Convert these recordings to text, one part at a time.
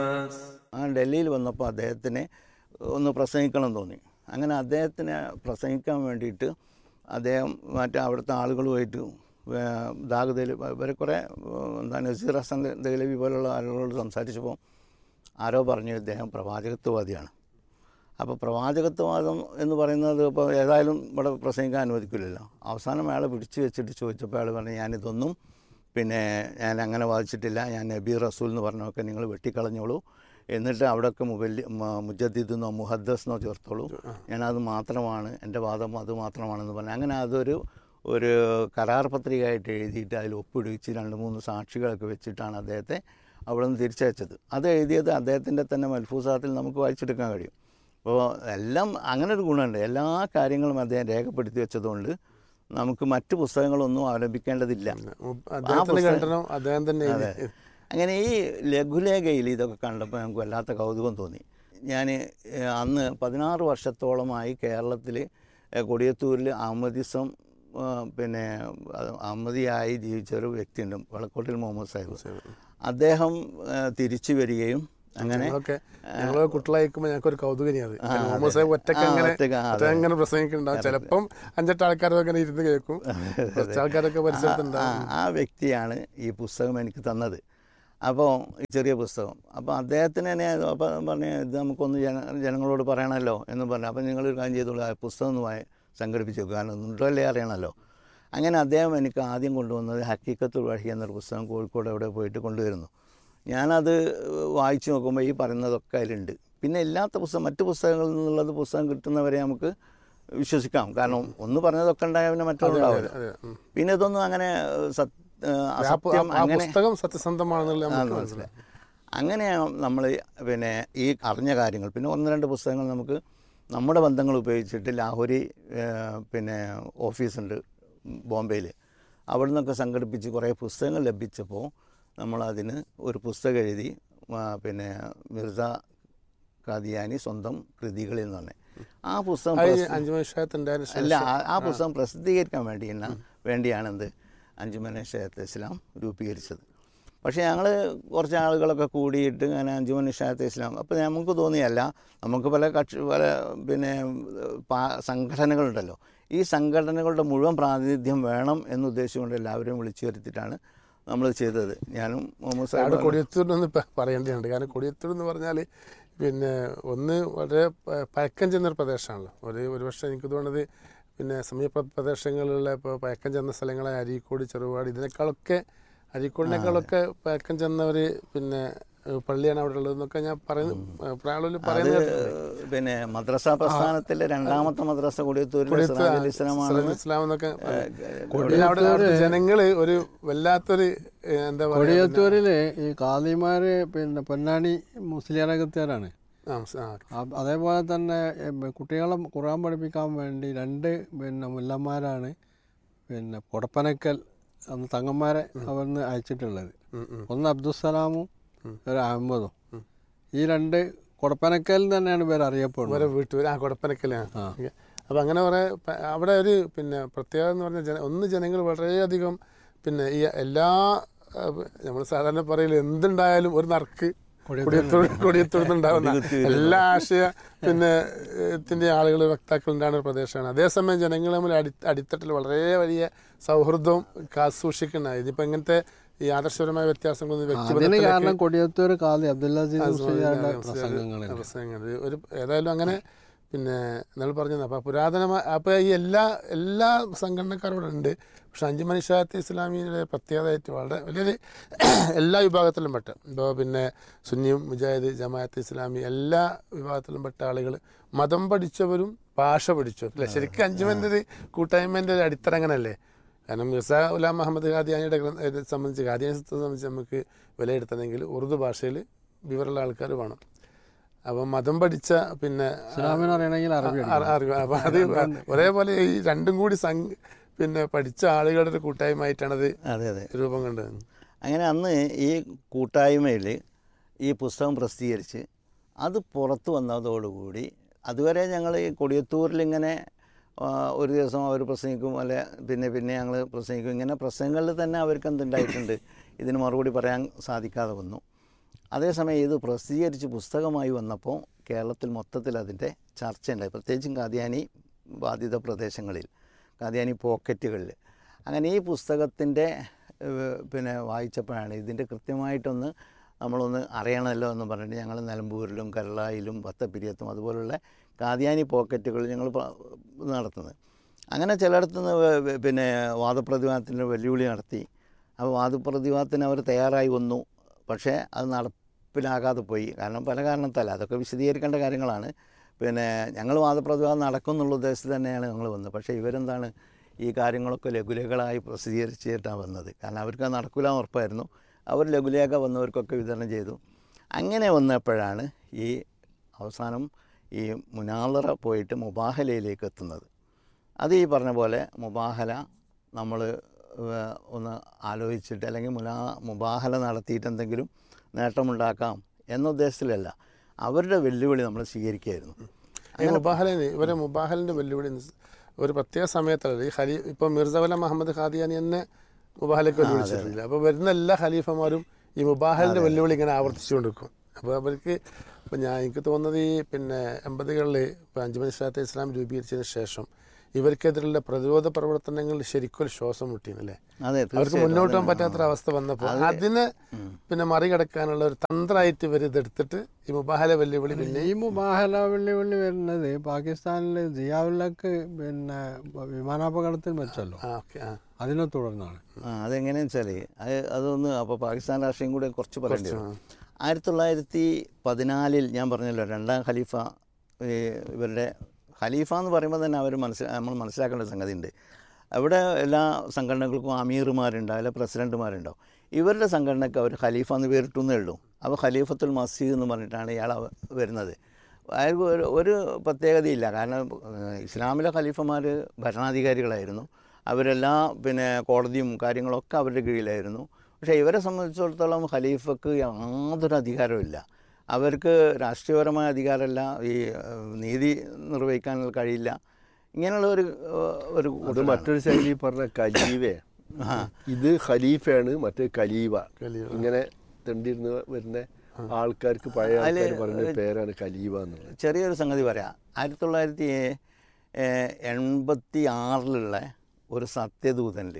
ആ ഡൽഹിയിൽ വന്നപ്പോൾ അദ്ദേഹത്തിന് ഒന്ന് പ്രസംഗിക്കണം തോന്നി അങ്ങനെ അദ്ദേഹത്തിന് പ്രസംഗിക്കാൻ വേണ്ടിയിട്ട് അദ്ദേഹം മറ്റേ അവിടുത്തെ ആളുകളുമായിട്ട് ദാഗുദയിൽ ഇവരെ കുറേ ഏഹ്, എന്താ നസീർ ഹസൻ ദഹലവി പോലുള്ള ആളുകളോട് സംസാരിച്ചപ്പോൾ ആരോ പറഞ്ഞു ഇദ്ദേഹം പ്രവാചകത്വവാദിയാണ് അപ്പോൾ പ്രവാചകത്വവാദം എന്ന് പറയുന്നത് ഇപ്പോൾ ഏതായാലും ഇവിടെ പ്രസംഗിക്കാൻ അനുവദിക്കില്ലല്ലോ അവസാനം അയാളെ പിടിച്ചു വെച്ചിട്ട് ചോദിച്ചപ്പോൾ അയാൾ പറഞ്ഞു ഞാനിതൊന്നും പിന്നെ ഞാൻ അങ്ങനെ വാദിച്ചിട്ടില്ല ഞാൻ നബി റസൂൽ എന്ന് പറഞ്ഞൊക്കെ നിങ്ങൾ വെട്ടിക്കളഞ്ഞോളൂ എന്നിട്ട് അവിടെയൊക്കെ മുബല്ലി മുജദ്ദീദ് എന്നോ മുഹദ്ദസ് എന്നോ ചേർത്തോളൂ ഞാനത് മാത്രമാണ് എൻ്റെ വാദം അത് മാത്രമാണെന്ന് പറഞ്ഞു അങ്ങനെ അതൊരു ഒരു കരാർ പത്രികയായിട്ട് എഴുതിയിട്ട് അതിൽ ഒപ്പിടിച്ച് രണ്ട് മൂന്ന് സാക്ഷികളൊക്കെ വെച്ചിട്ടാണ് അദ്ദേഹത്തെ അവിടെ നിന്ന് തിരിച്ചയച്ചത് അത് എഴുതിയത് അദ്ദേഹത്തിൻ്റെ തന്നെ മൽഫൂസാത്തിൽ നമുക്ക് വായിച്ചെടുക്കാൻ കഴിയും അപ്പോൾ എല്ലാം അങ്ങനെ ഒരു ഗുണമുണ്ട് എല്ലാ കാര്യങ്ങളും അദ്ദേഹം രേഖപ്പെടുത്തി വെച്ചതുകൊണ്ട് നമുക്ക് മറ്റു പുസ്തകങ്ങളൊന്നും അവലംബിക്കേണ്ടതില്ല അദ്ദേഹത്തിന്റെ പുസ്തകം- ഖണ്ഡനം അദ്ദേഹം തന്നെ എഴുതി. അതെ അങ്ങനെ ഈ ലഘുലേഖയിൽ ഇതൊക്കെ കണ്ടപ്പോൾ നമുക്ക് വല്ലാത്ത കൗതുകം തോന്നി ഞാൻ അന്ന് പതിനാറ് വർഷത്തോളമായി കേരളത്തിൽ കൊടിയത്തൂരിൽ അഹമ്മദിസം ആ, പിന്നെ അത് അഹമ്മദിയായി ജീവിച്ച ഒരു വ്യക്തിയുണ്ട് വളക്കോട്ടിൽ മുഹമ്മദ് സാഹിബ് അദ്ദേഹം ആ, തിരിച്ചു വരികയും അങ്ങനെ ഞങ്ങളൊക്കെ ഞങ്ങള് കുട്ടികളായിരിക്കുമ്പോൾ ഞങ്ങൾക്ക് ഒരു കൗതുകനി അത് ആ, മുഹമ്മദ് അതെ. സാഹിബ് ഒറ്റക്ക് ആ, അങ്ങനെ ഒറ്റക്ക്, ആ, ഒറ്റക്ക് അതെ. അങ്ങനെ പ്രസംഗിക്കുന്നുണ്ടാവും ചിലപ്പം അഞ്ചെട്ട് ആൾക്കാരൊക്കെ അങ്ങനെ ഇരുന്ന് കേൾക്കും കുറച്ച് ആൾക്കാരൊക്കെ ആ, പരിസരത്തുണ്ടാവും ആ വ്യക്തിയാണ് ഈ പുസ്തകം എനിക്ക് തന്നത് അപ്പോൾ ഈ ചെറിയ പുസ്തകം അപ്പോൾ അദ്ദേഹത്തിന് തന്നെ അപ്പോൾ പറഞ്ഞു ഇത് നമുക്കൊന്ന് ജന ജനങ്ങളോട് പറയണമല്ലോ എന്ന് പറഞ്ഞു അപ്പോൾ നിങ്ങളൊരു കാര്യം ചെയ്തോളൂ ആ പുസ്തകം ഒന്ന് വായി സംഘടിപ്പിച്ച് വെക്കുക കാരണം ഉണ്ടല്ലേ അറിയണമല്ലോ അങ്ങനെ അദ്ദേഹം എനിക്ക് ആദ്യം കൊണ്ടുവന്നത് ഹക്കീക്കത്തുൽ വഹി എന്നൊരു പുസ്തകം കോഴിക്കോട് എവിടെ പോയിട്ട് കൊണ്ടുവരുന്നു ഞാനത് വായിച്ചു നോക്കുമ്പോൾ ഈ പറയുന്നതൊക്കെ അതിലുണ്ട് പിന്നെ ഇല്ലാത്ത പുസ്തകം മറ്റു പുസ്തകങ്ങളിൽ നിന്നുള്ളത് പുസ്തകം കിട്ടുന്നവരെ നമുക്ക് വിശ്വസിക്കാം കാരണം ഒന്ന് പറഞ്ഞതൊക്കെ ഉണ്ടായാൽ പിന്നെ മറ്റുള്ളവരുണ്ടാവില്ല അതെ ഉം. പിന്നെ ഇതൊന്നും അങ്ങനെ ഏഹ്, സത്- ഏഹ്, ആ പു- അസത്യം ആ അങ്ങനെ പുസ്തകം സത്യസന്ധമാണെന്നുള്ള ആ, നമുക്ക് മനസ്സിലായി അങ്ങനെയാണ് നമ്മൾ പിന്നെ ഈ അറിഞ്ഞ കാര്യങ്ങൾ പിന്നെ ഒന്ന് രണ്ട് പുസ്തകങ്ങൾ നമുക്ക് നമ്മുടെ ബന്ധങ്ങൾ ഉപയോഗിച്ചിട്ട് ലാഹോരി ഏഹ്, പിന്നെ ഓഫീസുണ്ട് ബോംബെയിൽ അവിടെ നിന്നൊക്കെ സംഘടിപ്പിച്ച് കുറേ പുസ്തകങ്ങൾ ലഭിച്ചപ്പോൾ നമ്മളതിന് ഒരു പുസ്തകം എഴുതി ആ, പിന്നെ മിർസ ഖാദിയാനി സ്വന്തം കൃതികളിൽ നിന്ന് തന്നെ ആ പുസ്തകം അത് പ്രസ്- അഞ്ചു മനുഷ്യത്തുണ്ടായ അല്ല ആ- ആ പുസ്തകം പ്രസിദ്ധീകരിക്കാൻ വേണ്ടി വേണ്ടിയാണ് എന്ത് അഞ്ചുമന ഷേത്ത് ഇസ്ലാം രൂപീകരിച്ചത് പക്ഷേ ഞങ്ങൾ കുറച്ച് ആളുകളൊക്കെ കൂടിയിട്ട് അങ്ങനെ അഞ്ചുമന ഷേത്ത് ഇസ്ലാം അപ്പോൾ നമുക്ക് തോന്നിയല്ല നമുക്ക് പല കക്ഷി പല പിന്നെ പാ- സംഘടനകളുണ്ടല്ലോ ഈ സംഘടനകളുടെ മുഴുവൻ പ്രാതിനിധ്യം വേണം എന്ന് ഉദ്ദേശിച്ചുകൊണ്ട് എല്ലാവരെയും വിളിച്ചു വരുത്തിയിട്ടാണ് നമ്മൾ ചെയ്തത് ഞാനും മുഹമ്മദ് അവിടെ സാഹിബ് കൊടിയത്തൂരിനൊന്ന് പ- പറയേണ്ടതുണ്ട് കാരണം കൊടിയത്തൂർ എന്ന് പറഞ്ഞാൽ പിന്നെ ഒന്ന് വളരെ പ- പഴക്കം ചെന്നൊരു പ്രദേശമാണല്ലോ ഒരു ഒരുപക്ഷെ എനിക്ക് തോന്നുന്നത് പിന്നെ സമീപ പ്രദേശങ്ങളിലുള്ള ഇപ്പോൾ പഴക്കം ചെന്ന സ്ഥലങ്ങളെ അരീക്കോട് ചെറുപാട് ഇതിനേക്കാളൊക്കെ അരീക്കോടിനേക്കാളൊക്കെ പഴക്കം ചെന്ന ഒരു പിന്നെ ഏഹ് പള്ളിയാണ് അവിടെ ഉള്ളതെന്നൊക്കെ ഞാൻ പറയുന്നു പ്രാളുകൾ അത് പറയുന്നത് കേട്ടിട്ടുണ്ട്. പിന്നെ മദ്രസ പ്രസ്ഥാനത്തിലെ രണ്ടാമത്തെ മദ്രസ കൊടിയത്തൂരിലെ സിറാജുൽ ഇസ്ലാമാണെന്ന് ഇസ്ലാം എന്നൊക്കെ പിന്നെ അവിടെ അവിടുത്തെ ജനങ്ങള് ഒരു വല്ലാത്തൊരു ഏഹ് എന്താ പറയാ കൊടിയത്തൂരില് ഈ കാദിമാര് പിന്നെ പൊന്നാനി മുസ്ലിയാരകത്തുകാരാണ് ആ, ആ, അ- അതേപോലെ തന്നെ എം, കുട്ടികളെ ഖുർആൻ പഠിപ്പിക്കാൻ വേണ്ടി രണ്ട് പിന്നെ മുല്ലന്മാരാണ് പിന്നെ കൊടപ്പനക്കൽ അന്ന് തങ്ങന്മാരെ അവിടുന്ന് അയച്ചിട്ടുള്ളത് ഉം, ഉം. ഒന്ന് അബ്ദുസലാമും ഒരു അഹമ്മദും ഈ രണ്ട് കൊടപ്പനക്കൽ തന്നെയാണ് പേര് അറിയപ്പെടുന്നത് ഓരോ വീട്ടു ആ കൊടപ്പനക്കലാണ് ആ. അപ്പം അങ്ങനെ കുറേ പ- അവിടെ ഒരു പിന്നെ പ്രത്യേകത എന്ന് പറഞ്ഞാൽ ജന ഒന്ന് ജനങ്ങൾ വളരെയധികം പിന്നെ ഈ എല്ലാ നമ്മൾ സാധാരണ പറയില്ല എന്തുണ്ടായാലും ഒരു നറുക്ക് കൊടിയത്തോട് കൊടിയത്തോടുന്നുണ്ടാവുന്ന എല്ലാ ആശയ പിന്നെ ത്തിന്റെ ആളുകൾ വക്താക്കൾ ഉണ്ടാകുന്ന ഒരു പ്രദേശമാണ് അതേസമയം ജനങ്ങൾ തമ്മിൽ അടി അടിത്തട്ടിൽ വളരെ വലിയ സൗഹൃദവും കാസൂക്ഷിക്കുന്ന ഇതിപ്പോ ഇങ്ങനത്തെ ഈ ആദർശപരമായ വ്യത്യാസങ്ങളൊന്നും അതിന് വ്യക്തിബന്ധത്തിലേക്ക് കാരണം കൊടിയത്തൂർ കാദി അബ്ദുല്ലാസീസ് മുസ്ലിയാരുടെ പ്രസംഗങ്ങളിൽ പ്രസംഗങ്ങൾ ഒരു ഏതായാലും അങ്ങനെ പിന്നെ നമ്മൾ പറഞ്ഞത് അപ്പോൾ പുരാതനമായ അപ്പോൾ ഈ എല്ലാ എല്ലാ സംഘടനക്കാരോടും ഉണ്ട് പക്ഷെ അഞ്ചു മനുഷ്യാത്ത് ഇസ്ലാമിയുടെ പ്രത്യേകതയായിട്ട് വളരെ വലിയൊരു എല്ലാ വിഭാഗത്തിലും പെട്ട ഇപ്പോൾ പിന്നെ സുന്നിയും മുജാഹിദ് ജമാഅത്ത് ഇസ്ലാമി എല്ലാ വിഭാഗത്തിലും പെട്ട ആളുകൾ മതം പഠിച്ചവരും ഭാഷ പഠിച്ചവരും അല്ലേ ശരിക്കും അഞ്ചുമൻ്റെ ഒരു കൂട്ടായ്മേൻ്റെ ഒരു അടിത്തറ അങ്ങനല്ലേ കാരണം മിർസ ഉലാം മുഹമ്മദ് ഖാദിയാനിയുടെ ഗ്രന്ഥ- ഇത് സംബന്ധിച്ച് ഖാദിയാനെ സംബന്ധിച്ച് നമുക്ക് വിലയിരുത്തണമെങ്കിൽ ഉറുദു ഭാഷയിൽ വിവരമുള്ള ആൾക്കാർ വേണം അപ്പം മതം പഠിച്ച പിന്നെ ഇസ്ലാമിനെ അറിയണമെങ്കിൽ അറബി അ- അറിവ് അപ്പം അത് ഒരേപോലെ ഈ രണ്ടും കൂടി സം പിന്നെ പഠിച്ച ആളുകളുടെ ഒരു കൂട്ടായ്മയായിട്ടാണ് അത് അതെ അതെ രൂപം കണ്ടത് അങ്ങനെ അന്ന് ഈ കൂട്ടായ്മയിൽ ഈ പുസ്തകം പ്രസിദ്ധീകരിച്ച് അത് പുറത്തു വന്നതോടുകൂടി അതുവരെ ഞങ്ങൾ ഈ കൊടിയത്തൂരിലിങ്ങനെ ആ, ഒരു ദിവസം അവർ പ്രസംഗിക്കും അല്ലെ പിന്നെ പിന്നെ ഞങ്ങൾ പ്രസംഗിക്കും ഇങ്ങനെ പ്രസംഗങ്ങളിൽ തന്നെ അവർക്ക് എന്തുണ്ടായിട്ടുണ്ട് ഇതിന് മറുപടി പറയാൻ സാധിക്കാതെ വന്നു അതേസമയം ഇത് പ്രസിദ്ധീകരിച്ച് പുസ്തകമായി വന്നപ്പോൾ കേരളത്തിൽ മൊത്തത്തിൽ അതിൻ്റെ ചർച്ചയുണ്ടായി പ്രത്യേകിച്ചും കാദ്യാനി ബാധിത പ്രദേശങ്ങളിൽ കാദ്യാനി പോക്കറ്റുകളിൽ അങ്ങനെ ഈ പുസ്തകത്തിൻ്റെ ഏഹ്, പിന്നെ വായിച്ചപ്പോഴാണ് ഇതിൻ്റെ കൃത്യമായിട്ടൊന്ന് നമ്മളൊന്ന് അറിയണമല്ലോ എന്ന് പറഞ്ഞിട്ട് ഞങ്ങൾ നിലമ്പൂരിലും കരളായിലും പത്തപ്പിരിയത്തും അതുപോലുള്ള കാദ്യാനി പോക്കറ്റുകൾ ഞങ്ങൾ പ- നടത്തുന്നത് അങ്ങനെ ചിലയിടത്ത് നിന്ന് വ- വ- പിന്നെ വാദപ്രതിവാദത്തിൻ്റെ വെല്ലുവിളി നടത്തി അപ്പോൾ വാദപ്രതിവാദത്തിന് അവർ തയ്യാറായി വന്നു പക്ഷേ അത് നടപ്പിലാകാതെ പോയി കാരണം പല കാരണത്താൽ അതൊക്കെ വിശദീകരിക്കേണ്ട കാര്യങ്ങളാണ് പിന്നെ ഞങ്ങൾ വാദപ്രതിവാദം നടക്കും എന്നുള്ള ഉദ്ദേശത്തിൽ തന്നെയാണ് ഞങ്ങൾ വന്നത് പക്ഷേ ഇവരെന്താണ് ഈ കാര്യങ്ങളൊക്കെ ലഘുലേഖകളായി പ്രസിദ്ധീകരിച്ചിട്ടാണ് വന്നത് കാരണം അവർക്ക് അത് നടക്കില്ല എന്ന് ഉറപ്പായിരുന്നു അവർ ലഘുലേഖ വന്നവർക്കൊക്കെ വിതരണം ചെയ്തു അങ്ങനെ വന്നപ്പോഴാണ് ഈ അവസാനം ഈ മുനാളറ പോയിട്ട് മുബാഹലയിലേക്ക് എത്തുന്നത് അത് ഈ പറഞ്ഞ പോലെ മുബാഹല നമ്മൾ ഒന്ന് ആലോചിച്ചിട്ട് അല്ലെങ്കിൽ മുനാ മുബാഹല നടത്തിയിട്ട് എന്തെങ്കിലും നേട്ടമുണ്ടാക്കാം എന്ന ഉദ്ദേശത്തിലല്ല അവരുടെ വെല്ലുവിളി നമ്മൾ സ്വീകരിക്കുകയായിരുന്നു ഈ മുബാഹലിന് ഇവരെ മുബാഹലിന്റെ വെല്ലുവിളി നിസ്- ഒരു പ്രത്യേക സമയത്തല്ല ഈ ഖലീ ഇപ്പൊ മിർസവല മുഹമ്മദ് ഖാദിയാനി തന്നെ മുബാഹലേക്ക് വെല്ലുവിളിച്ചിട്ടില്ല അപ്പൊ വരുന്ന എല്ലാ ഖലീഫമാരും ഈ മുബാഹലിന്റെ വെല്ലുവിളി ഇങ്ങനെ ആവർത്തിച്ചുകൊണ്ടിരിക്കും അപ്പോൾ അവർക്ക് ഇപ്പം ഞാൻ എനിക്ക് തോന്നുന്നത് ഈ പിന്നെ എൺപതുകളിൽ ഇപ്പം അഞ്ചുമണി ഷാത്തെ ഇസ്ലാം രൂപീകരിച്ചതിന് ശേഷം ഇവർക്കെതിരെയുള്ള പ്രതിരോധ പ്രവർത്തനങ്ങൾ ശരിക്കും ഒരു ശ്വാസം മുട്ടിയെന്നല്ലേ അതെ അവർക്ക് തീർച്ചയായിട്ടും മുന്നോട്ട് പോകാൻ അത് പറ്റാത്ത അവസ്ഥ വന്നപ്പോൾ അതിനെ പിന്നെ മറികടക്കാനുള്ള ഒരു തന്ത്രമായിട്ട് ഇവർ ഇതെടുത്തിട്ട് ഈ മുബാഹല വെല്ലുവിളി പിന്നെ ഈ മുബാഹല വെല്ലുവിളി വരുന്നത് പാകിസ്ഥാനിൽ ജിയാവുല്ലക്ക് പിന്നെ വിമാനാപകടത്തിൽ മരിച്ചല്ലോ ആ ഓക്കെ ആ അതിനെ തുടർന്നാണ് ആ അതെങ്ങനെയാണെന്ന് വെച്ചാൽ അത് അതൊന്ന് അപ്പോൾ പാകിസ്ഥാൻ രാഷ്ട്രീയം കൂടെ കുറച്ച് പറയേണ്ടി വരും ആയിരത്തി തൊള്ളായിരത്തി പതിനാലിൽ ഞാൻ പറഞ്ഞല്ലോ രണ്ടാം ഖലീഫ ഈ ഇവരുടെ ഖലീഫ എന്ന് പറയുമ്പോൾ തന്നെ അവർ മനസ്സിൽ നമ്മൾ മനസ്സിലാക്കേണ്ട ഒരു സംഗതി ഉണ്ട് അവിടെ എല്ലാ സംഘടനകൾക്കും അമീർമാരുണ്ടാവും അല്ലെ പ്രസിഡന്റുമാരുണ്ടാവും ഇവരുടെ സംഘടനയ്ക്ക് അവർ ഖലീഫ എന്ന് പേരിട്ടുന്നേ ഉള്ളൂ അപ്പോൾ ഖലീഫത്തുൽ മസീദ് എന്ന് പറഞ്ഞിട്ടാണ് ഇയാൾ വരുന്നത് അയാൾക്ക് ഒരു ഒരു പ്രത്യേകതയില്ല കാരണം ഏഹ്, ഇസ്ലാമിലെ ഖലീഫമാർ ഭരണാധികാരികളായിരുന്നു അവരെല്ലാം പിന്നെ കോടതിയും കാര്യങ്ങളൊക്കെ അവരുടെ കീഴിലായിരുന്നു പക്ഷേ ഇവരെ സംബന്ധിച്ചിടത്തോളം ഖലീഫക്ക് യാതൊരു അധികാരമില്ല അവർക്ക് രാഷ്ട്രീയപരമായ അധികാരമല്ല ഈ ഏഹ്, നീതി നിർവഹിക്കാൻ കഴിയില്ല ഇങ്ങനെയുള്ള ഒരു ഏഹ്, ഒരു അത് കൂട്ടരാണ്. മറ്റൊരു ശൈലി പറഞ്ഞ കലീവേ ആ ഇത് ഖലീഫയാണ് മറ്റേ കലീവ കലീവ. ഇങ്ങനെ തെണ്ടിരുന്ന് വരുന്ന ആൾക്കാർക്ക് പഴയ അതില് ആൾക്കാർ പറയുന്ന പേരാണ് കലീവ എന്നുള്ളത് ചെറിയൊരു സംഗതി പറയാം ആയിരത്തി തൊള്ളായിരത്തി ഏഹ്, എൺപത്തി ആറിലുള്ള ഒരു സത്യദൂതനിൽ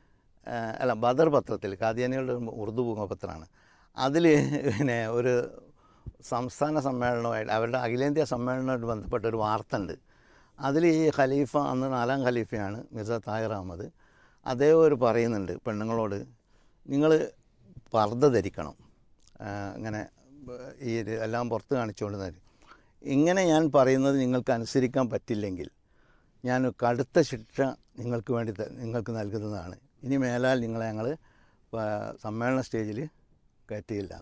അല്ല ബദർ പത്രത്തിൽ കാദിയാനികളുടെ ഒരു ഉറുദു മുഖപത്രമാണ് അതിൽ പിന്നെ ഒരു സംസ്ഥാന സമ്മേളനമായിട്ട് അവരുടെ അഖിലേന്ത്യാ സമ്മേളനവുമായിട്ട് ബന്ധപ്പെട്ട ഒരു വാർത്ത ഉണ്ട് അതിൽ ഈ ഖലീഫ അന്ന് നാലാം ഖലീഫയാണ് മിർസ താഹിർ അഹമ്മദ് അദ്ദേഹം ഒരു പറയുന്നുണ്ട് പെണ്ണുങ്ങളോട് നിങ്ങൾ പർദ്ദ ധരിക്കണം ആ, ഇങ്ങനെ ബ- ഈ ഇത് എല്ലാം പുറത്ത് കാണിച്ചുകൊണ്ട് തരും ഇങ്ങനെ ഞാൻ പറയുന്നത് നിങ്ങൾക്ക് അനുസരിക്കാൻ പറ്റില്ലെങ്കിൽ ഞാൻ കടുത്ത ശിക്ഷ നിങ്ങൾക്ക് വേണ്ടി ത- നിങ്ങൾക്ക് നൽകുന്നതാണ് ഇനി മേലാൽ നിങ്ങളെ ഞങ്ങൾ സമ്മേളന സ്റ്റേജിൽ കയറ്റിയില്ല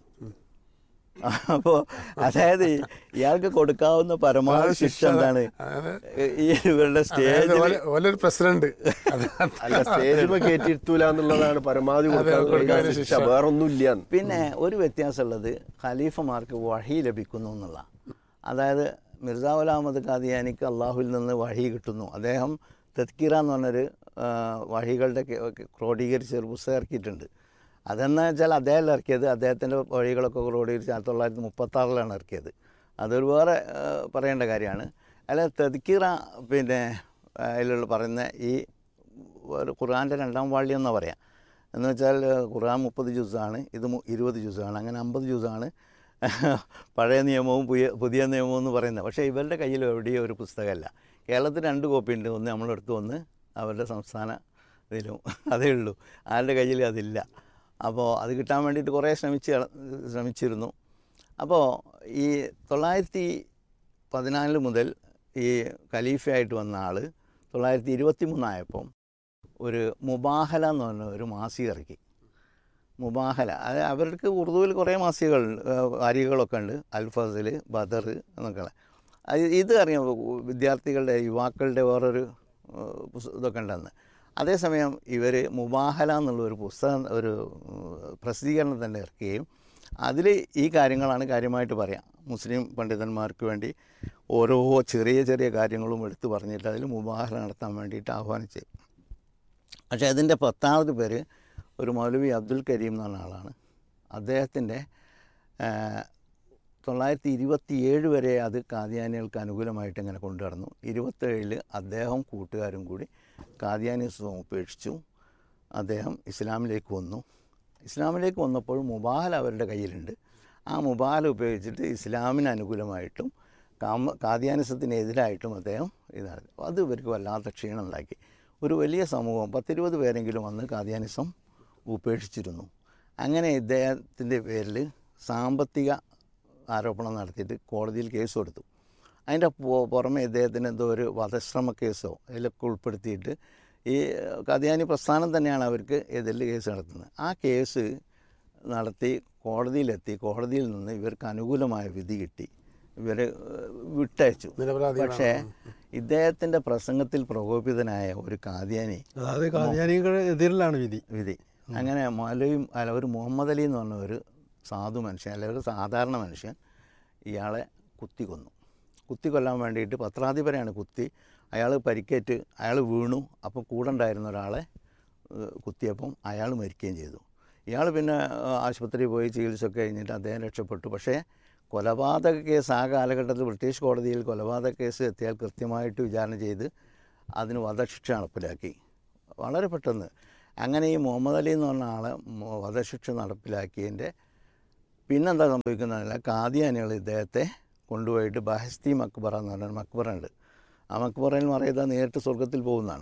അപ്പോൾ അതായത് ഇയാൾക്ക് കൊടുക്കാവുന്ന പരമാവധി ശിക്ഷ എന്താണ് ഈ ഇവരുടെ അതായത് സ്റ്റേജിൽ ഓലെ- ഓലൊരു പ്രസിഡന്റ് അത് അല്ല സ്റ്റേജിൽ കയറ്റിയിരുത്തൂല എന്നുള്ളതാണ് പരമാവധി കൊടുക്കാൻ കൊടുക്കാൻ കഴിയുന്ന ശിക്ഷ. ശിക്ഷ വേറൊന്നുമില്ല പിന്നെ ഒരു വ്യത്യാസമുള്ളത് ഖലീഫമാർക്ക് വഹി ലഭിക്കുന്നു എന്നുള്ള അതായത് മിർസാവുൽ അഹമ്മദ് ഖാദിയാനിക്ക് അള്ളാഹുവിൽ നിന്ന് വഹി കിട്ടുന്നു അദ്ദേഹം തദ്ക്കിറ എന്ന് പറഞ്ഞൊരു ആ, വഹികളുടെ ക- ക്രോഡീകരിച്ച ഒരു പുസ്തകം ഇറക്കിയിട്ടുണ്ട് അതെന്ന് വെച്ചാൽ അദ്ദേഹം ഇറക്കിയത് അദ്ദേഹത്തിൻ്റെ വഴികളൊക്കെ ക്രോഡീകരിച്ച് ആയിരത്തി തൊള്ളായിരത്തി മുപ്പത്താറിലാണ് ഇറക്കിയത് അതൊരു വേറെ ആ, പറയേണ്ട കാര്യമാണ് അല്ല തദ്ക്കിറ പിന്നെ ആ, അതിലുള്ള പറയുന്ന ഈ ഒരു ഖുർആൻ്റെ രണ്ടാം വാള്യം എന്നാ പറയാം എന്ന് വെച്ചാൽ ഖുർആൻ മുപ്പത് ജ്യൂസാണ് ഇത് മു- ഇരുപത് ജ്യൂസാണ് അങ്ങനെ അമ്പത് ജ്യൂസാണ് പഴയ നിയമവും പുതിയ പുതിയ നിയമവും എന്ന് പറയുന്നത് പക്ഷേ ഇവരുടെ കയ്യിൽ എവിടെയോ ഒരു പുസ്തകമല്ല കേരളത്തിൽ രണ്ട് കോപ്പി ഉണ്ട് ഒന്ന് നമ്മളെടുത്ത് ഒന്ന് അവരുടെ സംസ്ഥാന ഇതിലും അതേ ഉള്ളൂ ആരുടെ കയ്യിൽ അതില്ല അപ്പോൾ അത് കിട്ടാൻ വേണ്ടിയിട്ട് കുറേ ശ്രമിച്ച് ശ്രമിച്ചിരുന്നു അപ്പോൾ ഈ തൊള്ളായിരത്തി പതിനാല് മുതൽ ഈ ഖലീഫയായിട്ട് വന്ന ആൾ തൊള്ളായിരത്തി ഇരുപത്തി മൂന്നായപ്പം ഒരു മുബാഹല എന്ന് പറഞ്ഞ ഒരു മാസിക ഇറക്കി മുബാഹല അത് അവർക്ക് ഉറുദുവിൽ കുറേ മാസികകൾ വാരികകളൊക്കെ ഉണ്ട് അൽഫസിൽ ബദർ എന്നൊക്കെ ഉള്ള. അത് ഇത് അറിയാം വിദ്യാർത്ഥികളുടെ യുവാക്കളുടെ വേറൊരു ഏഹ്, പുസ്ത- ഇതൊക്കെ ഉണ്ടെന്ന് അതേസമയം ഇവർ മുബാഹല എന്നുള്ള ഒരു പുസ്തകം ഒരു ഏഹ്, പ്രസിദ്ധീകരണം തന്നെ ഇറക്കുകയും അതിൽ ഈ കാര്യങ്ങളാണ് കാര്യമായിട്ട് പറയാം മുസ്ലിം പണ്ഡിതന്മാർക്ക് വേണ്ടി ഓരോ ചെറിയ ചെറിയ കാര്യങ്ങളും എടുത്തു പറഞ്ഞിട്ട് അതിൽ മുബാഹല നടത്താൻ വേണ്ടിയിട്ട് ആഹ്വാനിച്ചു പക്ഷേ അതിൻ്റെ പത്താമത് പേര് ഒരു മൗലവി അബ്ദുൽ കരീം എന്ന് പറഞ്ഞ ആളാണ് അദ്ദേഹത്തിൻ്റെ തൊള്ളായിരത്തി ഇരുപത്തിയേഴ് വരെ അത് കാദ്യാനികൾക്ക് അനുകൂലമായിട്ട് ഇങ്ങനെ കൊണ്ടുനടന്നു ഇരുപത്തേഴിൽ അദ്ദേഹം കൂട്ടുകാരും കൂടി കാദ്യാനിസം ഉപേക്ഷിച്ചു അദ്ദേഹം ഇസ്ലാമിലേക്ക് വന്നു ഇസ്ലാമിലേക്ക് വന്നപ്പോൾ മുബാഹൽ അവരുടെ കയ്യിലുണ്ട് ആ മുബാഹൽ ഉപയോഗിച്ചിട്ട് ഇസ്ലാമിന് അനുകൂലമായിട്ടും കാമ കാദ്യാനിസത്തിനെതിരായിട്ടും അദ്ദേഹം ഇതാണ് അത് ഇവർക്ക് വല്ലാത്ത ക്ഷീണം ഉണ്ടാക്കി ഒരു വലിയ സമൂഹം പത്തിരുപത് പേരെങ്കിലും വന്ന് കാദ്യാനിസം ഉപേക്ഷിച്ചിരുന്നു അങ്ങനെ ഇദ്ദേഹത്തിൻ്റെ പേരിൽ സാമ്പത്തിക ആരോപണം നടത്തിയിട്ട് കോടതിയിൽ കേസ് കൊടുത്തു അതിൻ്റെ പു- പുറമെ ഇദ്ദേഹത്തിന് എന്തോ ഒരു വധശ്രമ കേസോ അതിലൊക്കെ ഉൾപ്പെടുത്തിയിട്ട് ഈ കഥയാനി പ്രസ്ഥാനം തന്നെയാണ് അവർക്ക് എതിരിൽ കേസ് നടത്തുന്നത് ആ കേസ് നടത്തി കോടതിയിലെത്തി കോടതിയിൽ നിന്ന് ഇവർക്ക് അനുകൂലമായ വിധി കിട്ടി ഇവർ വിട്ടയച്ചു നിരപരാധികളാണ്. പക്ഷേ ഇദ്ദേഹത്തിൻ്റെ പ്രസംഗത്തിൽ പ്രകോപിതനായ ഒരു കാദ്യാനി അതായത് കാദ്യാനികളുടെ എതിരിലാണ് വിധി വിധി അങ്ങനെ മൗലയും അല്ല ഒരു മുഹമ്മദ് അലി എന്ന് പറഞ്ഞ ഒരു സാധു മനുഷ്യൻ അല്ല ഒരു സാധാരണ മനുഷ്യൻ ഇയാളെ കുത്തി കൊന്നു കുത്തി കൊല്ലാൻ വേണ്ടിയിട്ട് പത്രാധിപരെയാണ് കുത്തി അയാൾ പരിക്കേറ്റ് അയാൾ വീണു അപ്പോൾ കൂടെ ഉണ്ടായിരുന്ന ഒരാളെ ഏഹ്, കുത്തിയപ്പം അയാൾ മരിക്കുകയും ചെയ്തു ഇയാൾ പിന്നെ ഏഹ്, ആശുപത്രിയിൽ പോയി ചികിത്സയൊക്കെ കഴിഞ്ഞിട്ട് അദ്ദേഹം രക്ഷപ്പെട്ടു പക്ഷേ കൊലപാതക കേസ് ആ കാലഘട്ടത്തിൽ ബ്രിട്ടീഷ് കോടതിയിൽ കൊലപാതക കേസ് എത്തിയാൽ കൃത്യമായിട്ട് വിചാരണ ചെയ്ത് അതിന് വധശിക്ഷ നടപ്പിലാക്കി വളരെ പെട്ടെന്ന് അങ്ങനെ ഈ മുഹമ്മദ് അലി എന്ന് പറഞ്ഞ ആളെ മ- വധശിക്ഷ നടപ്പിലാക്കിയതിൻ്റെ പിന്നെന്താ സംഭവിക്കുന്നതല്ല കാദിയാനികൾ ഇദ്ദേഹത്തെ കൊണ്ടുപോയിട്ട് ബഹസ്തി മക്ബറ എന്ന് പറഞ്ഞ മക്ബറ ഉണ്ട് ആ മക്ബറയിൽ മറയത നേരിട്ട് സ്വർഗത്തിൽ പോകുന്നതാണ്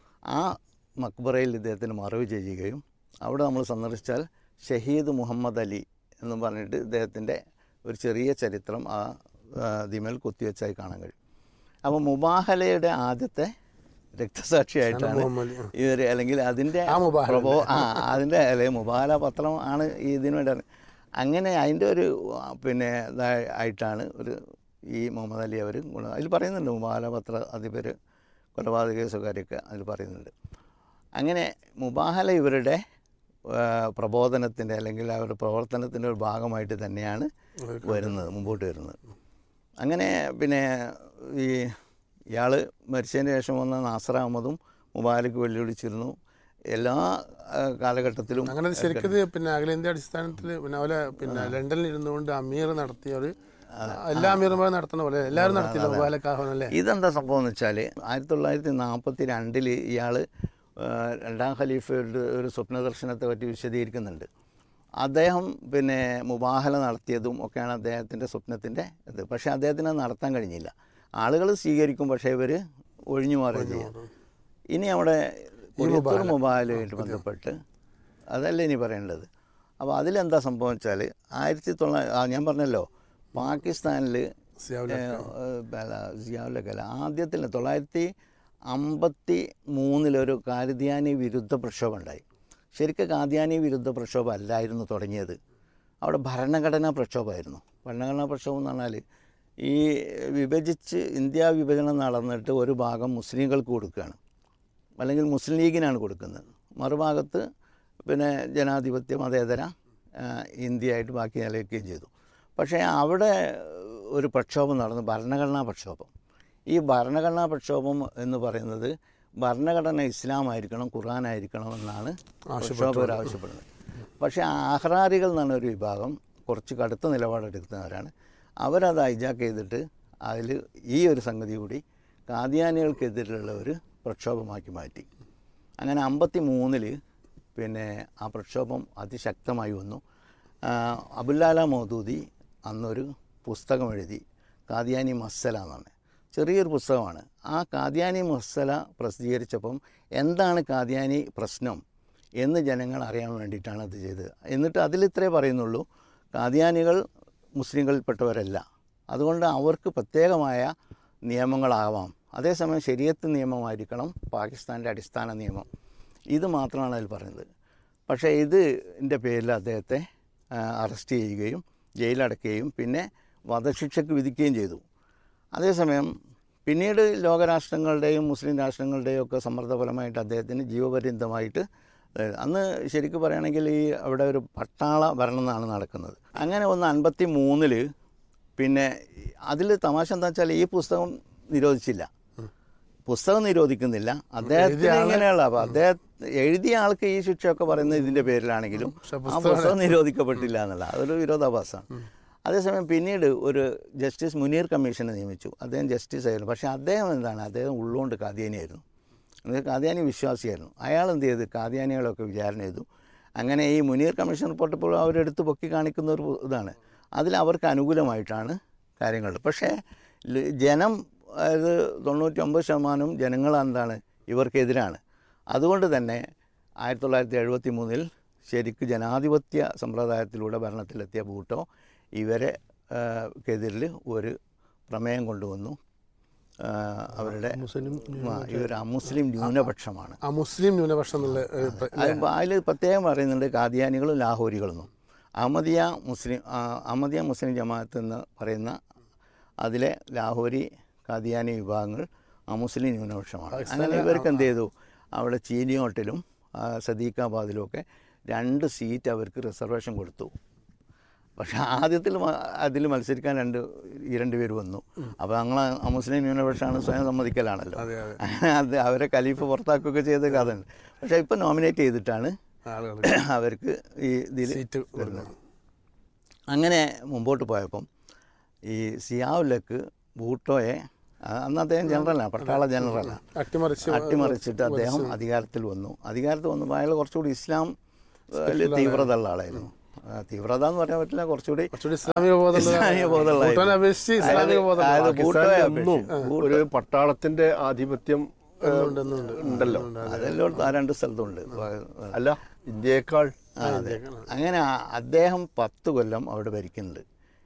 ആ മക്ബറയിൽ ഇദ്ദേഹത്തിന് മറവ് ചെയ്യുകയും അവിടെ നമ്മൾ സന്ദർശിച്ചാൽ ഷഹീദ് മുഹമ്മദ് അലി എന്ന് പറഞ്ഞിട്ട് ഇദ്ദേഹത്തിൻ്റെ ഒരു ചെറിയ ചരിത്രം ആ ആ, ദിമേൽ കുത്തിവെച്ചായി കാണാൻ കഴിയും അപ്പോൾ മുബാഹലയുടെ ആദ്യത്തെ രക്തസാക്ഷിയായിട്ടാണ് മുഹമ്മദ് അലി. ഇവർ അല്ലെങ്കിൽ അതിൻ്റെ ആ മുബാഹല. പ്രഭോ ആ അതിൻ്റെ അല്ലെങ്കിൽ മുബാല പത്രം ആണ് ഈ ഇതിന് വേണ്ടി അങ്ങനെ അതിൻ്റെ ഒരു ആ, പിന്നെ ഇതായി ആയിട്ടാണ് ഒരു ഈ മുഹമ്മദ് അലി അവർ ഗുണം അതിൽ പറയുന്നുണ്ട് മുബാല പത്ര അധിപർ കൊലപാതക കേസുകാരൊക്കെ അതിൽ പറയുന്നുണ്ട് അങ്ങനെ മുബാഹല ഇവരുടെ ആ, പ്രബോധനത്തിൻ്റെ അല്ലെങ്കിൽ അവരുടെ പ്രവർത്തനത്തിൻ്റെ ഒരു ഭാഗമായിട്ട് തന്നെയാണ് വരുന്നത് മുമ്പോട്ട് വരുന്നത് അങ്ങനെ പിന്നെ ഈ ഇയാൾ മരിച്ചതിന് ശേഷം വന്ന നാസർ അഹമ്മദും മുബാരക്ക് വെല്ലുവിളിച്ചിരുന്നു എല്ലാ ആ, കാലഘട്ടത്തിലും അങ്ങനെ അത് ശരിക്കും ഇത് പിന്നെ അഖിലേന്ത്യാ അടിസ്ഥാനത്തിൽ പിന്നെ അതുപോലെ പിന്നെ ലണ്ടനിൽ ഇരുന്നുകൊണ്ട് അമീർ നടത്തിയ ഒരു എല്ലാ അമീർമാരും നടത്തുന്ന പോലെ എല്ലാവരും നടത്തിയില്ല മുബാലക്കാഹൻ അല്ലേ ഇതെന്താ സംഭവം എന്ന് വെച്ചാൽ ആയിരത്തി തൊള്ളായിരത്തി നാൽപ്പത്തി രണ്ടിൽ ഇയാൾ രണ്ടാം ഖലീഫയുടെ ഒരു സ്വപ്ന ദർശനത്തെ പറ്റി വിശദീകരിക്കുന്നുണ്ട് അദ്ദേഹം പിന്നെ മുബാഹല നടത്തിയതും ഒക്കെയാണ് അദ്ദേഹത്തിൻ്റെ സ്വപ്നത്തിൻ്റെ ഇത് പക്ഷേ അദ്ദേഹത്തിന് അത് നടത്താൻ കഴിഞ്ഞില്ല ആളുകൾ സ്വീകരിക്കും പക്ഷേ ഇവർ ഒഴിഞ്ഞു മാറുകയും ചെയ്യും ഇനി അവിടെ കൊടിയത്തൂർ മുബാഹലുമായിട്ട് ബന്ധപ്പെട്ട് അതല്ല ഇനി പറയേണ്ടത് അപ്പോൾ അതിലെന്താ സംഭവം വെച്ചാൽ ആയിരത്തി തൊള്ളായിരത്തി ഞാൻ പറഞ്ഞല്ലോ പാകിസ്ഥാനിൽ സിയാവുൽ ജിയാവുലക്കല്ല ആദ്യത്തിൽ തൊള്ളായിരത്തി അമ്പത്തി മൂന്നിലൊരു കാദിയാനി വിരുദ്ധ പ്രക്ഷോഭം ഉണ്ടായി ശരിക്കും കാദിയാനി വിരുദ്ധ പ്രക്ഷോഭം അല്ലായിരുന്നു തുടങ്ങിയത് അവിടെ ഭരണഘടനാ പ്രക്ഷോഭമായിരുന്നു ഭരണഘടനാ പ്രക്ഷോഭം എന്ന് പറഞ്ഞാൽ ഈ വിഭജിച്ച് ഇന്ത്യ വിഭജനം നടന്നിട്ട് ഒരു ഭാഗം മുസ്ലിങ്ങൾക്ക് കൊടുക്കുകയാണ് അല്ലെങ്കിൽ മുസ്ലിം ലീഗിനാണ് കൊടുക്കുന്നത് മറുഭാഗത്ത് പിന്നെ ജനാധിപത്യ മതേതര ആ, ഇന്ത്യയായിട്ട് ബാക്കി നിലനിൽക്കുകയും ചെയ്തു പക്ഷേ അവിടെ ഒരു പ്രക്ഷോഭം നടന്നു ഭരണഘടനാ പ്രക്ഷോഭം ഈ ഭരണഘടനാ പ്രക്ഷോഭം എന്ന് പറയുന്നത് ഭരണഘടന ഇസ്ലാം ആയിരിക്കണം ഖുർആൻ ആയിരിക്കണം എന്നാണ് പ്രക്ഷോഭകർ ആവശ്യപ്പെടുന്നത് പക്ഷേ ആഹ്റാരികൾ എന്നാണ് ഒരു വിഭാഗം കുറച്ച് കടുത്ത നിലപാടെടുക്കുന്നവരാണ് അവരത് ഹൈജാക്ക് ചെയ്തിട്ട് അതിൽ ഈ ഒരു സംഗതി കൂടി കാദിയാനികൾക്കെതിരെയുള്ള ഒരു പ്രക്ഷോഭമാക്കി മാറ്റി അങ്ങനെ അമ്പത്തി മൂന്നിൽ പിന്നെ ആ പ്രക്ഷോഭം അതിശക്തമായി വന്നു ആ, അബുല്ലാല മൗദൂദി അന്നൊരു പുസ്തകം എഴുതി കാദിയാനി മസ്സല എന്നാണ് ചെറിയൊരു പുസ്തകമാണ് ആ കാദിയാനി മസ്സല പ്രസിദ്ധീകരിച്ചപ്പം എന്താണ് കാദിയാനി പ്രശ്നം എന്ന് ജനങ്ങൾ അറിയാൻ വേണ്ടിയിട്ടാണ് അത് ചെയ്തത് എന്നിട്ട് അതിലിത്രേ പറയുന്നുള്ളൂ കാദിയാനികൾ മുസ്ലിങ്ങളിൽപ്പെട്ടവരല്ല അതുകൊണ്ട് അവർക്ക് പ്രത്യേകമായ നിയമങ്ങളാവാം അതേസമയം ശരിയത്ത് നിയമമായിരിക്കണം പാകിസ്ഥാൻ്റെ അടിസ്ഥാന നിയമം ഇത് മാത്രമാണ് അതിൽ പറയുന്നത് പക്ഷേ ഇതിൻ്റെ പേരിൽ അദ്ദേഹത്തെ ആ, അറസ്റ്റ് ചെയ്യുകയും ജയിലടക്കുകയും പിന്നെ വധശിക്ഷയ്ക്ക് വിധിക്കുകയും ചെയ്തു അതേസമയം പിന്നീട് ലോകരാഷ്ട്രങ്ങളുടെയും മുസ്ലിം രാഷ്ട്രങ്ങളുടെയും ഒക്കെ സമ്മർദ്ദഫലമായിട്ട് അദ്ദേഹത്തിന് ജീവപര്യന്തമായിട്ട് ഏഹ്, അന്ന് ശരിക്കും പറയുകയാണെങ്കിൽ ഈ അവിടെ ഒരു പട്ടാള ഭരണം എന്നാണ് നടക്കുന്നത് അങ്ങനെ ഒന്ന് അൻപത്തി മൂന്നില് പിന്നെ അതിൽ തമാശ എന്താ വെച്ചാൽ ഈ പുസ്തകം നിരോധിച്ചില്ല പുസ്തകം നിരോധിക്കുന്നില്ല അദ്ദേഹത്തിന് ഇങ്ങനെയുള്ള അപ്പോൾ അദ്ദേഹം എഴുതിയ ആൾക്ക് ഈ ശിക്ഷയൊക്കെ പറയുന്നത് ഇതിന്റെ പേരിലാണെങ്കിലും ആ പുസ്തകം നിരോധിക്കപ്പെട്ടില്ല എന്നുള്ള അതൊരു വിരോധാഭാസമാണ് അതേസമയം പിന്നീട് ഒരു ജസ്റ്റിസ് മുനീർ കമ്മീഷനെ നിയമിച്ചു അദ്ദേഹം ജസ്റ്റിസ് ആയിരുന്നു പക്ഷേ അദ്ദേഹം എന്താണ് അദ്ദേഹം ഉള്ളുകൊണ്ട് കാദ്യാനിയായിരുന്നു അത് കാദ്യാനി വിശ്വാസിയായിരുന്നു അയാൾ എന്ത് ചെയ്ത് കാദ്യാനികളൊക്കെ വിചാരണ ചെയ്തു അങ്ങനെ ഈ മുനീർ കമ്മീഷൻ റിപ്പോർട്ട് ഇപ്പോൾ അവരെടുത്ത് പൊക്കി കാണിക്കുന്ന ഒരു ഇതാണ് അതിൽ അവർക്ക് അനുകൂലമായിട്ടാണ് കാര്യങ്ങൾ പക്ഷേ ല- ജനം അതായത് തൊണ്ണൂറ്റി ഒമ്പത് ശതമാനം ജനങ്ങൾ എന്താണ് ഇവർക്കെതിരാണ് അതുകൊണ്ട് തന്നെ ആയിരത്തി തൊള്ളായിരത്തി എഴുപത്തി മൂന്നിൽ ശരിക്ക് ജനാധിപത്യ സമ്പ്രദായത്തിലൂടെ ഭരണത്തിലെത്തിയ ഭൂട്ടോ ഇവരെ ആ, ക്കെതിരിൽ ഒരു പ്രമേയം കൊണ്ടുവന്നു ആ, അവരുടെ ആ, ഇവർ അമുസ്ലിം ന്യൂനപക്ഷമാണ് ആ മുസ്ലിം ന്യൂനപക്ഷം എന്നുള്ള ഒരു പ്ര- അതിൽ പ്രത്യേകം പറയുന്നുണ്ട് കാദിയാനികളും ലാഹോരികളെന്നും അഹമ്മദിയ മുസ്ലിം ആ, അഹമ്മദിയ മുസ്ലിം ജമാഅത്ത് എന്ന് പറയുന്ന അതിലെ ലാഹോരി കാദിയാനി വിഭാഗങ്ങൾ അമുസ്ലിം ന്യൂനപക്ഷമാണ് അങ്ങനെ ഇവർക്ക് എന്ത് ചെയ്തു അവിടെ ചീനിയോട്ടിലും ആ, സദീഖാബാദിലും ഒക്കെ രണ്ട് സീറ്റ് അവർക്ക് റിസർവേഷൻ കൊടുത്തു പക്ഷെ ആദ്യത്തിൽ അതിൽ മത്സരിക്കാൻ രണ്ട് ഈ രണ്ട് പേര് വന്നു അപ്പോൾ ഞങ്ങൾ മുസ്ലിം ന്യൂനപക്ഷമാണ് സ്വയം സമ്മതിക്കലാണല്ലോ അങ്ങനെ അത് അവരെ ഖലീഫ് പുറത്താക്കുകയൊക്കെ ചെയ്ത കഥ ഉണ്ട് പക്ഷേ ഇപ്പം നോമിനേറ്റ് ചെയ്തിട്ടാണ് ആളുകൾ അവർക്ക് ഈ ഇതിൽ സീറ്റ് വരുന്നത് അങ്ങനെ മുമ്പോട്ട് പോയപ്പം ഈ സിയാവുലക്ക് ഭൂട്ടോയെ ആ, അന്ന് അദ്ദേഹം ജനറലാണ് പട്ടാള ജനറലാണ് അട്ടിമറിച്ച് അട്ടിമറിച്ചിട്ട് അദ്ദേഹം അധികാരത്തിൽ വന്നു അധികാരത്തിൽ വന്നപ്പോൾ അയാൾ കുറച്ചുകൂടി ഇസ്ലാം ഏ, തീവ്രത ഉള്ള ആളായിരുന്നു ആ, തീവ്രത എന്ന് പറയാൻ പറ്റില്ല കുറച്ചുകൂടി കുറച്ചുകൂടി ഇസ്ലാമിക ബോധം ഇസ്ലാമിക ബോധമുള്ള ഭൂട്ടാനെ അപേക്ഷിച്ച് ഇസ്ലാമിക ബോധം അതായത് ഭൂട്ടോയെ എന്നും അപേക്ഷിച്ച് ഒരു പട്ടാളത്തിന്റെ ആധിപത്യം ഏ, ഉണ്ടല്ലോ അതെല്ലായിടത്തും ആ രണ്ട് സ്ഥലത്തുണ്ട് അല്ല ഇന്ത്യയേക്കാൾ ആ, അതെ അങ്ങനെ ആ- അദ്ദേഹം പത്ത് കൊല്ലം അവിടെ ഭരിക്കുന്നുണ്ട്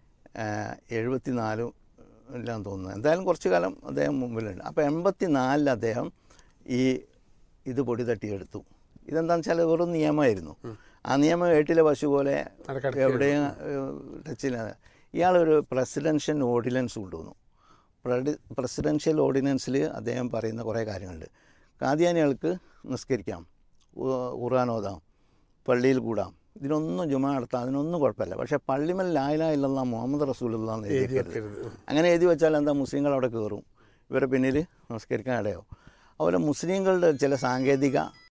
എഴുപത്തി നാലും എല്ലാം തോന്നുന്നു എന്തായാലും കുറച്ച് കാലം അദ്ദേഹം മുമ്പിലുണ്ട് അപ്പോൾ എൺപത്തി നാലിൽ അദ്ദേഹം ഈ ഇത് പൊടി തട്ടിയെടുത്തു ഇതെന്താണെന്ന് വെച്ചാൽ വെറും നിയമമായിരുന്നു ആ നിയമം ഏട്ടിലെ പശു പോലെ എവിടെയും ടച്ചില്ലാതെ ഇയാളൊരു പ്രസിഡൻഷ്യൽ ഓർഡിനൻസ് കൊണ്ടുവന്നു പ്രഡി പ്രസിഡൻഷ്യൽ ഓർഡിനൻസിൽ അദ്ദേഹം പറയുന്ന കുറേ കാര്യങ്ങളുണ്ട് കാദ്യാനികൾക്ക് നിസ്കരിക്കാം ഉ- ഖുർആൻ ഓതാം പള്ളിയിൽ കൂടാം ഇതിനൊന്നും ജുമ നടത്താം അതിനൊന്നും കുഴപ്പമില്ല പക്ഷേ പള്ളിമൽ ലായില ഇല്ലെന്ന മുഹമ്മദ് റസൂലുള്ള എന്ന് എഴുതിക്കരുത് അങ്ങനെ എഴുതി വെച്ചാൽ എന്താ മുസ്ലിങ്ങൾ അവിടെ കയറും ഇവരെ പിന്നിൽ നമസ്കരിക്കാൻ ഇടയാവും അതുപോലെ മുസ്ലിങ്ങളുടെ ചില സാങ്കേതിക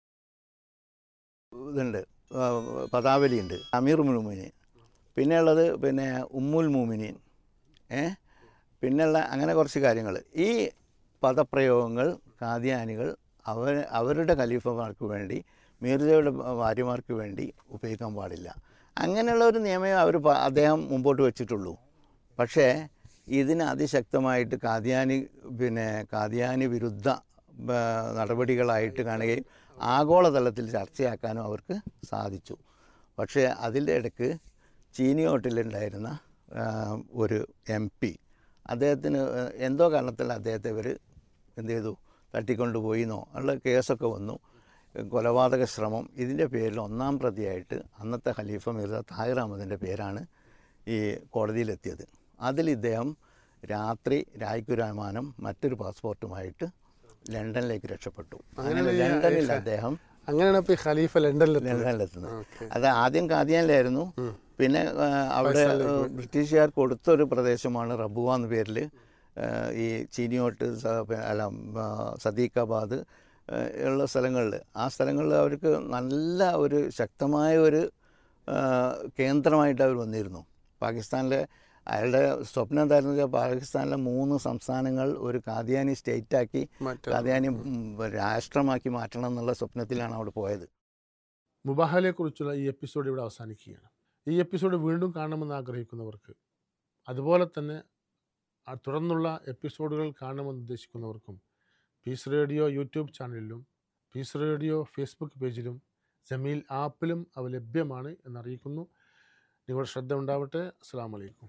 ഇതുണ്ട് ആ, പദാവലിയുണ്ട് അമീർ മുമിനീൻ പിന്നെ ഉള്ളത് പിന്നെ ഉമ്മുൽ മുമിനീൻ ഏ പിന്നെയുള്ള അങ്ങനെ കുറച്ച് കാര്യങ്ങൾ ഈ പദപ്രയോഗങ്ങൾ കാദ്യാനികൾ അവർ അവരുടെ ഖലീഫമാർക്ക് വേണ്ടി മീർജയുടെ ഭാര്യമാർക്ക് വേണ്ടി ഉപയോഗിക്കാൻ പാടില്ല അങ്ങനെയുള്ള ഒരു നിയമം അവർ പ- അദ്ദേഹം മുമ്പോട്ട് വെച്ചിട്ടുള്ളൂ പക്ഷേ ഇതിന് അതിശക്തമായിട്ട് കാദ്യാനി പിന്നെ കാദ്യാനി വിരുദ്ധ ആ, നടപടികളായിട്ട് കാണുകയും ആഗോളതലത്തിൽ ചർച്ചയാക്കാനും അവർക്ക് സാധിച്ചു പക്ഷേ അതിൻ്റെ ഇടയ്ക്ക് ചീനിയോട്ടിലുണ്ടായിരുന്ന ആ, ഒരു എം പി അദ്ദേഹത്തിന് എന്തോ കാരണത്തിൽ അദ്ദേഹത്തെ ഇവർ എന്ത് ചെയ്തു തട്ടിക്കൊണ്ടുപോയി എന്നോ ഉള്ള കേസൊക്കെ വന്നു കൊലപാതക ശ്രമം ഇതിൻ്റെ പേരിൽ ഒന്നാം പ്രതിയായിട്ട് അന്നത്തെ ഖലീഫ മിർസ താഹിർ അഹമ്മദിൻ്റെ പേരാണ് ഈ കോടതിയിലെത്തിയത് അതിൽ ഇദ്ദേഹം രാത്രി രായ്ക്കുരാമാനം മറ്റൊരു പാസ്പോർട്ടുമായിട്ട് ലണ്ടനിലേക്ക് രക്ഷപ്പെട്ടു അങ്ങനെ ലണ്ടനിൽ അദ്ദേഹം അങ്ങനെയാണ് ഇപ്പൊ ഈ ഖലീഫ ലണ്ടനിൽ ലണ്ടനിലെത്തുന്നത് അത് ആദ്യം കാദിയാനിലായിരുന്നു പിന്നെ ആ, അവിടെ ആ, ബ്രിട്ടീഷുകാർ കൊടുത്തൊരു പ്രദേശമാണ് റബുവ എന്ന പേരിൽ ആ, ഈ ചീനിയോട്ട് സ- പി- അല്ല ആ, സദീഖാബാദ് ആ, ഉള്ള സ്ഥലങ്ങളിൽ ആ സ്ഥലങ്ങളിൽ അവർക്ക് നല്ല ഒരു ശക്തമായ ഒരു ആ, കേന്ദ്രമായിട്ട് അവർ വന്നിരുന്നു പാകിസ്ഥാനിലെ അയാളുടെ സ്വപ്നം എന്തായിരുന്നു വെച്ചാൽ പാകിസ്ഥാനിലെ മൂന്ന് സംസ്ഥാനങ്ങൾ ഒരു കാദിയാനി സ്റ്റേറ്റാക്കി കാദിയാനി ഉം, രാഷ്ട്രമാക്കി മാറ്റണം എന്നുള്ള സ്വപ്നത്തിലാണ് അവിടെ പോയത് മുബാഹലെ കുറിച്ചുള്ള ഈ എപ്പിസോഡ് ഇവിടെ അവസാനിക്കുകയാണ് ഈ എപ്പിസോഡ് വീണ്ടും കാണണമെന്ന് ആഗ്രഹിക്കുന്നവർക്ക് അതുപോലെ തന്നെ ആ തുടർന്നുള്ള എപ്പിസോഡുകൾ കാണണമെന്ന് ഉദ്ദേശിക്കുന്നവർക്കും പീസ് റേഡിയോ യൂട്യൂബ് ചാനലിലും പീസ് റേഡിയോ ഫേസ്ബുക്ക് പേജിലും ജമീൽ ആപ്പിലും അവ ലഭ്യമാണ് എന്നറിയിക്കുന്നു നിങ്ങളുടെ ശ്രദ്ധ ഉണ്ടാവട്ടെ അസ്സാം വലൈക്കും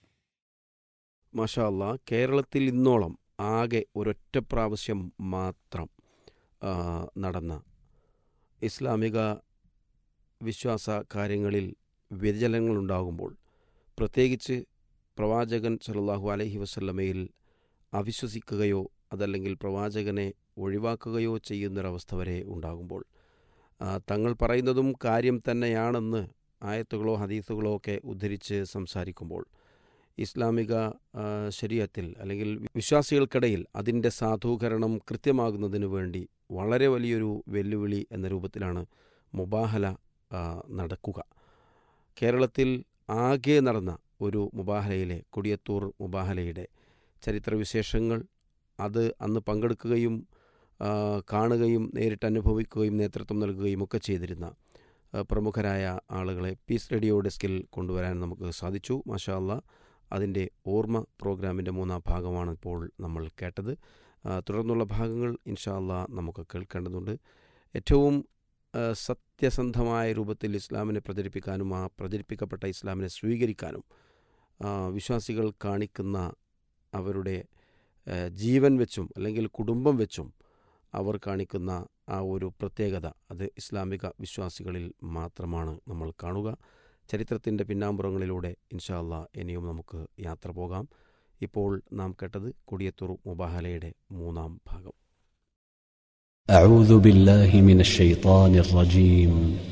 മാഷാ അല്ലാ കേരളത്തിൽ ഇന്നോളം ആകെ ഒരൊറ്റ പ്രാവശ്യം മാത്രം ആ, നടന്ന ഇസ്ലാമിക വിശ്വാസ കാര്യങ്ങളിൽ വ്യതിചലനങ്ങളുണ്ടാകുമ്പോൾ പ്രത്യേകിച്ച് പ്രവാചകൻ സല്ലല്ലാഹു അലൈഹി വസല്ലമയിൽ അവിശ്വസിക്കുകയോ അതല്ലെങ്കിൽ പ്രവാചകനെ ഒഴിവാക്കുകയോ ചെയ്യുന്നൊരവസ്ഥ വരെ ഉണ്ടാകുമ്പോൾ ആ, തങ്ങൾ പറയുന്നതും കാര്യം തന്നെയാണെന്ന് ആയത്തുകളോ ഹദീസുകളോ ഒക്കെ ഉദ്ധരിച്ച് സംസാരിക്കുമ്പോൾ ഇസ്ലാമിക ആ, ശരീഅത്തിൽ അല്ലെങ്കിൽ വിശ്വാസികൾക്കിടയിൽ അതിൻ്റെ സാധൂകരണം കൃത്യമാകുന്നതിന് വേണ്ടി വളരെ വലിയൊരു വെല്ലുവിളി എന്ന രൂപത്തിലാണ് മുബാഹല ആ, നടക്കുക കേരളത്തിൽ ആകെ നടന്ന ഒരു മുബാഹലയിലെ കൊടിയത്തൂർ മുബാഹലയുടെ ചരിത്രവിശേഷങ്ങൾ അത് അന്ന് പങ്കെടുക്കുകയും ആ, കാണുകയും നേരിട്ട് അനുഭവിക്കുകയും നേതൃത്വം നൽകുകയും ഒക്കെ ചെയ്തിരുന്ന ആ, പ്രമുഖരായ ആളുകളെ പീസ് റേഡിയോ ഡെസ്കിൽ കൊണ്ടുവരാൻ നമുക്ക് സാധിച്ചു മാഷാ അല്ലാ അതിൻ്റെ ഓർമ്മ പ്രോഗ്രാമിൻ്റെ മൂന്നാം ഭാഗമാണ് ഇപ്പോൾ നമ്മൾ കേട്ടത് ആ, തുടർന്നുള്ള ഭാഗങ്ങൾ ഇൻഷാ അല്ലാ നമുക്ക് കേൾക്കേണ്ടതുണ്ട് ഏറ്റവും ആ, സത്യസന്ധമായ രൂപത്തിൽ ഇസ്ലാമിനെ പ്രചരിപ്പിക്കാനും ആ പ്രചരിപ്പിക്കപ്പെട്ട ഇസ്ലാമിനെ സ്വീകരിക്കാനും ആ, വിശ്വാസികൾ കാണിക്കുന്ന അവരുടെ ആ, ജീവൻ വെച്ചും അല്ലെങ്കിൽ കുടുംബം വെച്ചും അവർ കാണിക്കുന്ന ആ ഒരു പ്രത്യേകത അത് ഇസ്ലാമിക വിശ്വാസികളിൽ മാത്രമാണ് നമ്മൾ കാണുക ചരിത്രത്തിൻ്റെ പിന്നാമ്പുറങ്ങളിലൂടെ ഇൻഷാ അല്ലാ ഇനിയും നമുക്ക് യാത്ര പോകാം ഇപ്പോൾ നാം കേട്ടത് കൊടിയത്തൂർ മുബാഹലയുടെ മൂന്നാം ഭാഗം أعوذ بالله من الشيطان الرجيم